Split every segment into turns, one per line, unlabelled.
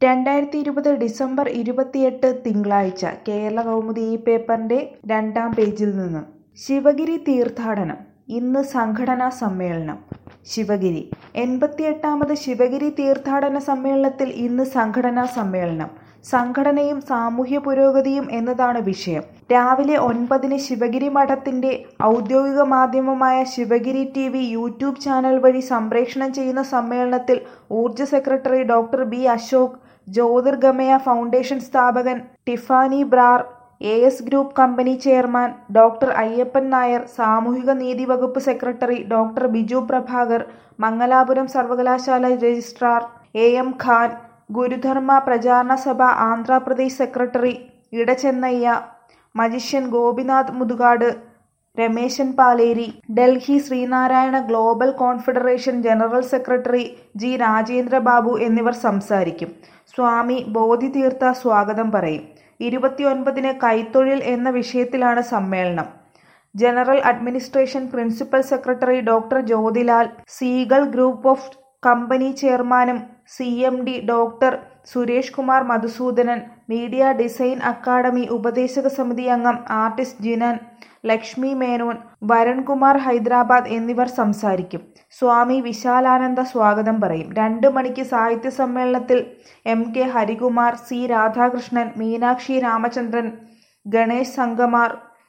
രണ്ടായിരത്തി ഇരുപത് ഡിസംബർ ഇരുപത്തിയെട്ട് തിങ്കളാഴ്ച കേരള കൗമുദി ഈ പേപ്പറിന്റെ രണ്ടാം പേജിൽ നിന്ന് ശിവഗിരി തീർത്ഥാടനം ഇന്ന് സംഘടനാ സമ്മേളനം ശിവഗിരി എൺപത്തിയെട്ടാമത് ശിവഗിരി തീർത്ഥാടന സമ്മേളനത്തിൽ ഇന്ന് സംഘടനാ സമ്മേളനം സംഘടനയും സാമൂഹ്യ പുരോഗതിയും എന്നതാണ് വിഷയം രാവിലെ ഒൻപതിന് ശിവഗിരി മഠത്തിന്റെ ഔദ്യോഗിക മാധ്യമമായ Sivagiri T V YouTube channel വഴി സംപ്രേഷണം ചെയ്യുന്ന സമ്മേളനത്തിൽ ഊർജ secretary doctor B Ashok Jyothirgamaya foundation സ്ഥാപകൻ Tiffany Brar A S group company chairman doctor Ayyappan Nair സാമൂഹിക നീതി വകുപ്പ് സെക്രട്ടറി ഡോക്ടർ ബിജു പ്രഭാകർ മംഗലാപുരം സർവകലാശാല registrar A M Khan Gurudharma Pracharana Sabha Andhra Pradesh secretary Idachennayya magician Gopinath Muthukad Rameshan Paleri Delhi Sreenarayana global confederation general secretary G Rajendra Babu എന്നിവർ സംസാരിക്കും സ്വാമി ബോധിതീർത്ഥ സ്വാഗതം പറയും ഇരുപത്തിയൊൻപതിന് കൈത്തൊഴിൽ എന്ന വിഷയത്തിലാണ് സമ്മേളനം general administration principal secretary doctor Jyothilal seagull group of company ചെയർമാനും C M D doctor Suresh Kumar Madhusoodanan media design academy ഉപദേശക സമിതി അംഗം ആർട്ടിസ്റ്റ് ജിനൻ ലക്ഷ്മി മേനോൻ വരുൺകുമാർ ഹൈദരാബാദ് എന്നിവർ സംസാരിക്കും സ്വാമി വിശാലാനന്ദ സ്വാഗതം പറയും രണ്ടു മണിക്ക് സാഹിത്യ സമ്മേളനത്തിൽ M K Harikumar C Radhakrishnan Meenakshi Ramachandran Ganesh Sangamar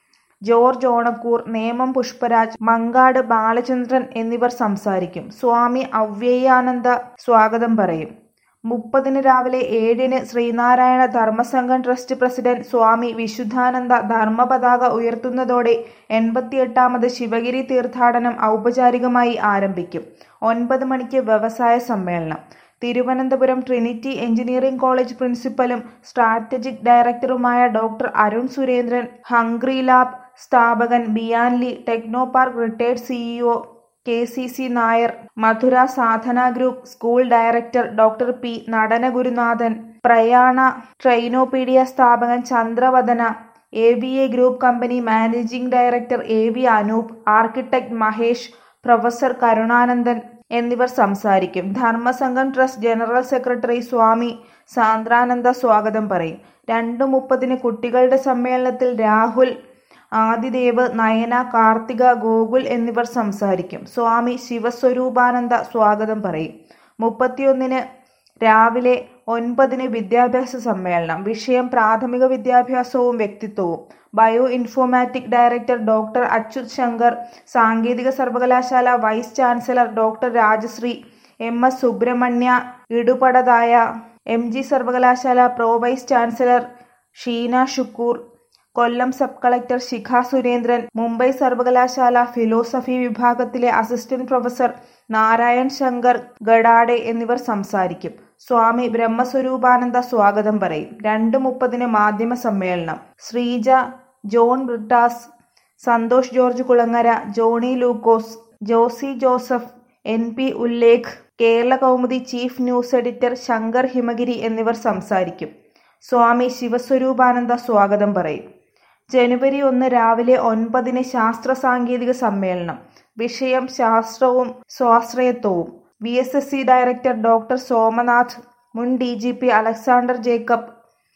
George Onakkoor Nemom Pushparaj Mankad Balachandran എന്നിവർ സംസാരിക്കും സ്വാമി അവ്യയാനന്ദ സ്വാഗതം പറയും മുപ്പതിന് രാവിലെ ഏഴിന് ശ്രീനാരായണ ധർമ്മസംഘം ട്രസ്റ്റ് പ്രസിഡന്റ് സ്വാമി വിശുദ്ധാനന്ദ ധർമ്മപതാക ഉയർത്തുന്നതോടെ എൺപത്തിയെട്ടാമത് ശിവഗിരി തീർത്ഥാടനം ഔപചാരികമായി ആരംഭിക്കും ഒൻപത് മണിക്ക് വ്യവസായ സമ്മേളനം തിരുവനന്തപുരം ട്രിനിറ്റി എഞ്ചിനീയറിംഗ് കോളേജ് പ്രിൻസിപ്പലും സ്ട്രാറ്റജിക് ഡയറക്ടറുമായ doctor Arun Surendran hungry lab സ്ഥാപകൻ ബിയാൻലി techno park retired CEO K C C Nair Madhura Sadhana group school director doctor P Natana Gurunathan Prayana Trainopedia സ്ഥാപകൻ Chandravadana A B A group company managing director A V Anoop architect Mahesh professor Karunanandan എന്നിവർ സംസാരിക്കും Dharma Sangham trust general secretary Swami Sandrananda സ്വാഗതം പറയും രണ്ടു മുപ്പതിന് കുട്ടികളുടെ സമ്മേളനത്തിൽ രാഹുൽ ആദിദേവ് നയന കാർത്തിക ഗോകുൽ എന്നിവർ സംസാരിക്കും സ്വാമി ശിവസ്വരൂപാനന്ദ സ്വാഗതം പറയും മുപ്പത്തിയൊന്നിന് രാവിലെ ഒൻപതിന് വിദ്യാഭ്യാസ സമ്മേളനം വിഷയം പ്രാഥമിക വിദ്യാഭ്യാസവും വ്യക്തിത്വവും bio informatic director doctor Achyut Shankar സാങ്കേതിക സർവകലാശാല vice chancellor doctor Rajashree M S Subrahmanya ഇടുപടതായ എം ജി സർവകലാശാല pro vice chancellor Sheena Shukoor Kollam sub collector Shikha Surendran Mumbai സർവകലാശാല ഫിലോസഫി വിഭാഗത്തിലെ അസിസ്റ്റന്റ് പ്രൊഫസർ നാരായൺ ശങ്കർ ഗഡാഡെ എന്നിവർ സംസാരിക്കും സ്വാമി ബ്രഹ്മസ്വരൂപാനന്ദ സ്വാഗതം പറയും രണ്ട് മുപ്പതിന് മാധ്യമ സമ്മേളനം Sreeja John Brittas Santhosh George Kulangara Johny Lukose Josy Joseph N P Ullekh Kerala Kaumudi chief news editor Shankar Himagiri എന്നിവർ സംസാരിക്കും സ്വാമി ശിവസ്വരൂപാനന്ദ സ്വാഗതം പറയും ജനുവരി ഒന്ന് രാവിലെ ഒൻപതിന് ശാസ്ത്ര സാങ്കേതിക സമ്മേളനം വിഷയം ശാസ്ത്രവും സ്വാശ്രയത്വവും V S S C director doctor Somanath മുൻ D G P Alexander Jacob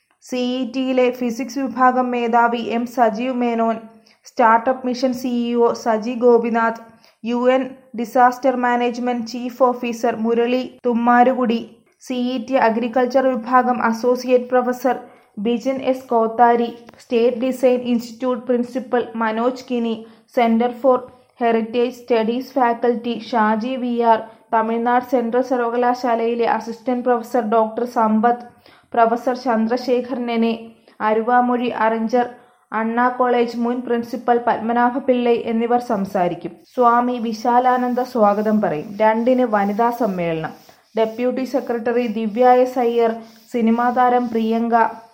CE ടിയിലെ ഫിസിക്സ് വിഭാഗം മേധാവി M Sajeev Menon startup mission CEO Saji Gopinath U N disaster management chief officer Muralee Thummarukudy CE T agriculture വിഭാഗം associate professor Bijin S Kothari state design institute principal Manoj Kini centre for heritage studies faculty Shaji V R Tamil Nadu central സർവകലാശാലയിലെ assistant professor doctor Sampath professor Chandrasekhar Nene Aruvamozhi Arinjar Anna college മുൻ principal Padmanabha Pillai എന്നിവർ സംസാരിക്കും സ്വാമി വിശാലാനന്ദ സ്വാഗതം പറയും രണ്ടിന് വനിതാ സമ്മേളനം deputy secretary Divya S Iyer cinema താരം പ്രിയങ്ക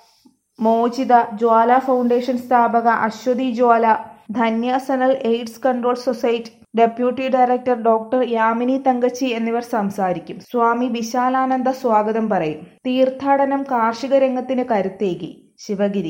മോചിത ജ്വാല ഫൗണ്ടേഷൻ സ്ഥാപക Aswathy Jwala Dhanya Sanal AIDS control society deputy director doctor Yamini Thankachi എന്നിവർ സംസാരിക്കും സ്വാമി വിശാലാനന്ദ സ്വാഗതം പറയും തീർത്ഥാടനം കാർഷിക രംഗത്തിന് കരുത്തേകി ശിവഗിരി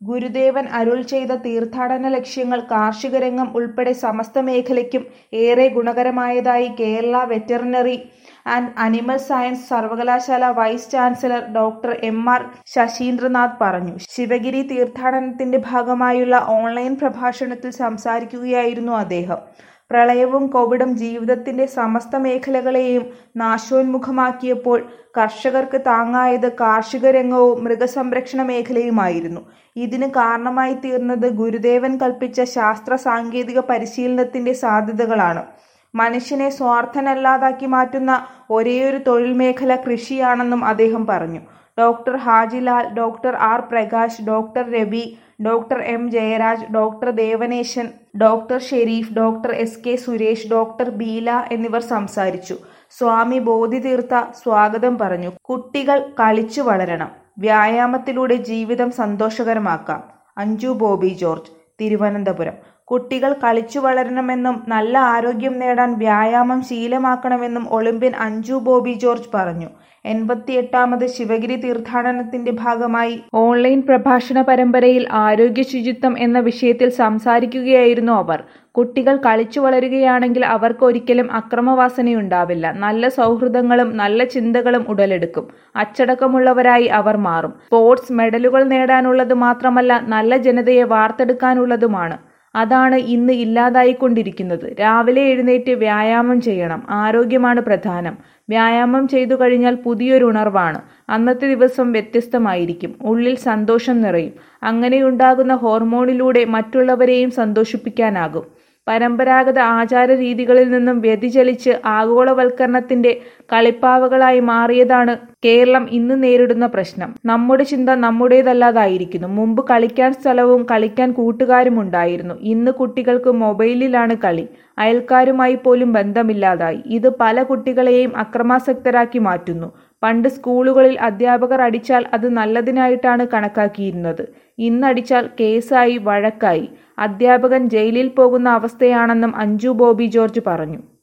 ഗുരുദേവൻ അരുൾ ചെയ്ത തീർത്ഥാടന ലക്ഷ്യങ്ങൾ കാർഷിക രംഗം ഉൾപ്പെടെ സമസ്ത മേഖലയ്ക്കും ഏറെ ഗുണകരമായതായി Kerala veterinary and animal science സർവകലാശാല vice chancellor doctor M R Sasindranath പറഞ്ഞു ശിവഗിരി തീർത്ഥാടനത്തിന്റെ ഭാഗമായുള്ള ഓൺലൈൻ പ്രഭാഷണത്തിൽ സംസാരിക്കുകയായിരുന്നു അദ്ദേഹം പ്രളയവും കോവിഡും ജീവിതത്തിന്റെ സമസ്ത മേഖലകളെയും നാശോന്മുഖമാക്കിയപ്പോൾ കർഷകർക്ക് താങ്ങായത് കാർഷിക രംഗവും മൃഗസംരക്ഷണ മേഖലയുമായിരുന്നു ഇതിന് കാരണമായി തീർന്നത് ഗുരുദേവൻ കൽപ്പിച്ച ശാസ്ത്ര സാങ്കേതിക പരിശീലനത്തിന്റെ സാധ്യതകളാണ് മനുഷ്യനെ സ്വാർത്ഥനല്ലാതാക്കി മാറ്റുന്ന ഒരേയൊരു തൊഴിൽ മേഖല കൃഷിയാണെന്നും അദ്ദേഹം പറഞ്ഞു doctor Hajilal doctor R Prakash doctor Ravi doctor M Jayaraj doctor Devanesan doctor Sherif doctor S K Suresh doctor Beela എന്നിവർ സംസാരിച്ചു സ്വാമി ബോധിതീർത്ത സ്വാഗതം പറഞ്ഞു കുട്ടികൾ കളിച്ചു വളരണം വ്യായാമത്തിലൂടെ ജീവിതം സന്തോഷകരമാക്കാം അഞ്ജു ബോബി ജോർജ് തിരുവനന്തപുരം കുട്ടികൾ കളിച്ചു വളരണമെന്നും നല്ല ആരോഗ്യം നേടാൻ വ്യായാമം ശീലമാക്കണമെന്നും ഒളിമ്പ്യൻ അഞ്ജു ബോബി ജോർജ് പറഞ്ഞു എൺപത്തിയെട്ടാമത് ശിവഗിരി തീർത്ഥാടനത്തിന്റെ ഭാഗമായി ഓൺലൈൻ പ്രഭാഷണ പരമ്പരയിൽ ആരോഗ്യ ശുചിത്വം എന്ന വിഷയത്തിൽ സംസാരിക്കുകയായിരുന്നു അവർ കുട്ടികൾ കളിച്ചു വളരുകയാണെങ്കിൽ അവർക്ക് ഒരിക്കലും അക്രമവാസനയുണ്ടാവില്ല നല്ല സൗഹൃദങ്ങളും നല്ല ചിന്തകളും ഉടലെടുക്കും അച്ചടക്കമുള്ളവരായി അവർ മാറും സ്പോർട്സ് മെഡലുകൾ നേടാനുള്ളത് മാത്രമല്ല നല്ല ജനതയെ വാർത്തെടുക്കാനുള്ളതുമാണ് അതാണ് ഇന്ന് ഇല്ലാതായിക്കൊണ്ടിരിക്കുന്നത് രാവിലെ എഴുന്നേറ്റ് വ്യായാമം ചെയ്യണം ആരോഗ്യമാണ് പ്രധാനം വ്യായാമം ചെയ്തു കഴിഞ്ഞാൽ പുതിയൊരു ഉണർവാണ് അന്നത്തെ ദിവസം വ്യത്യസ്തമായിരിക്കും ഉള്ളിൽ സന്തോഷം നിറയും അങ്ങനെയുണ്ടാകുന്ന ഹോർമോണിലൂടെ മറ്റുള്ളവരെയും സന്തോഷിപ്പിക്കാനാകും പരമ്പരാഗത ആചാര രീതികളിൽ നിന്നും വ്യതിചലിച്ച് ആഗോളവൽക്കരണത്തിന്റെ കളിപ്പാവകളായി മാറിയതാണ് കേരളം ഇന്ന് നേരിടുന്ന പ്രശ്നം നമ്മുടെ ചിന്ത നമ്മുടേതല്ലാതായിരിക്കുന്നു മുമ്പ് കളിക്കാൻ സ്ഥലവും കളിക്കാൻ കൂട്ടുകാരും ഉണ്ടായിരുന്നു ഇന്ന് കുട്ടികൾക്ക് മൊബൈലിലാണ് കളി അയൽക്കാരുമായി പോലും ബന്ധമില്ലാതായി ഇത് പല കുട്ടികളെയും അക്രമാസക്തരാക്കി മാറ്റുന്നു പണ്ട് സ്കൂളുകളിൽ അധ്യാപകർ അടിച്ചാൽ അത് നല്ലതിനായിട്ടാണ് കണക്കാക്കിയിരുന്നത് ഇന്നടിച്ചാൽ കേസായി വഴക്കായി അധ്യാപകൻ ജയിലിൽ പോകുന്ന അവസ്ഥയാണെന്നും അഞ്ജു ബോബി ജോർജ് പറഞ്ഞു